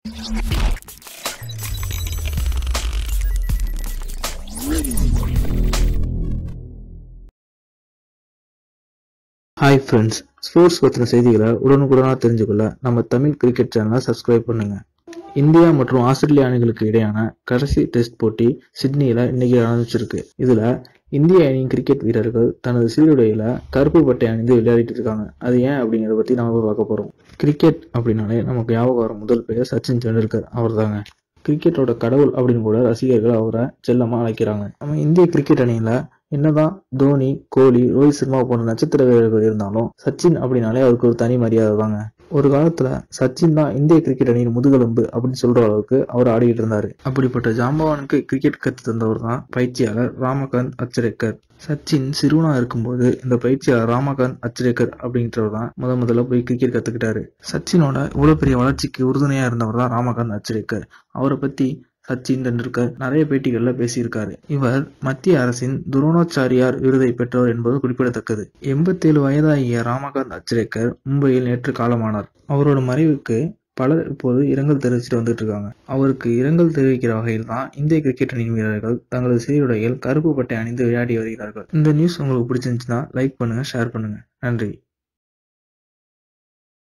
hi friends sports பற்றின செய்திகளை உடனுக்குடனாக தெரிஞ்சுக்கொள்ள நம்ம தமிழ் கிரிக்கெட் சேனலை சப்ஸ்கிரைப் பண்ணுங்க இந்தியா மற்றும் ஆஸ்திரேலியா அணிகளுக்கு இடையான கடைசி டெஸ்ட் போட்டி சிட்னியில் இன்னைக்கு ஆரம்பிச்சிருக்கு இதில் இந்திய அணியின் கிரிக்கெட் வீரர்கள் தனது சீருடையில கருப்பு பட்டை அணிந்து விளையாடிட்டு இருக்காங்க அது ஏன் அப்படிங்கிறத பற்றி நம்ம பார்க்க போகிறோம் கிரிக்கெட் அப்படின்னாலே நமக்கு ஞாபகம் வரும் முதல் பெயர் சச்சின் டெண்டுல்கர் அவர் தாங்க கிரிக்கெட்டோட கடவுள் அப்படின்னு கூட ரசிகர்கள் அவரை செல்லமா அழைக்கிறாங்க நம்ம இந்திய கிரிக்கெட் அணியில என்னதான் தோனி கோலி ரோஹித் சர்மா போன்ற நட்சத்திர வீரர்கள் இருந்தாலும் சச்சின் அப்படின்னாலே அவருக்கு ஒரு தனி மரியாதை தாங்க ஒரு காலத்துல சச்சின் தான் இந்திய கிரிக்கெட் அணியின் முதுகெலும்பு அப்படின்னு சொல்ற அளவுக்கு அவர் ஆடிக்கிட்டு இருந்தாரு அப்படிப்பட்ட ஜாம்பவானுக்கு கிரிக்கெட் கத்து தந்தவர் தான் பயிற்சியாளர் ராமகாந்த் அச்சரேக்கர் சச்சின் சிறுவனா இருக்கும்போது இந்த பயிற்சியாளர் ராமகாந்த் அச்சரேக்கர் அப்படின்றவர் தான் முத முதல்ல போய் கிரிக்கெட் கத்துக்கிட்டாரு சச்சினோட இவ்வளவு பெரிய வளர்ச்சிக்கு உறுதுணையா இருந்தவர் தான் ராமகாந்த் அச்சரேக்கர் அவரை பத்தி சச்சின் டெண்டுல்கர் நிறைய பேட்டிகள்ல பேசியிருக்காரு இவர் மத்திய அரசின் துரோணாச்சாரியார் விருதை பெற்றவர் என்பது குறிப்பிடத்தக்கது எண்பத்தேழு வயதாகிய ராமகாந்த் அச்சரேக்கர் மும்பையில் நேற்று காலமானார் அவரோட மறைவுக்கு பலர் இப்போது இரங்கல் தெரிவிச்சுட்டு வந்துட்டு இருக்காங்க அவருக்கு இரங்கல் தெரிவிக்கிற வகையில் தான் இந்திய கிரிக்கெட் அணியின் வீரர்கள் தங்களது சீருடையில் கருப்பு பட்டை அணிந்து விளையாடி வருகிறார்கள் இந்த நியூஸ் உங்களுக்கு பிடிச்சிருந்துச்சுன்னா லைக் பண்ணுங்க ஷேர் பண்ணுங்க நன்றி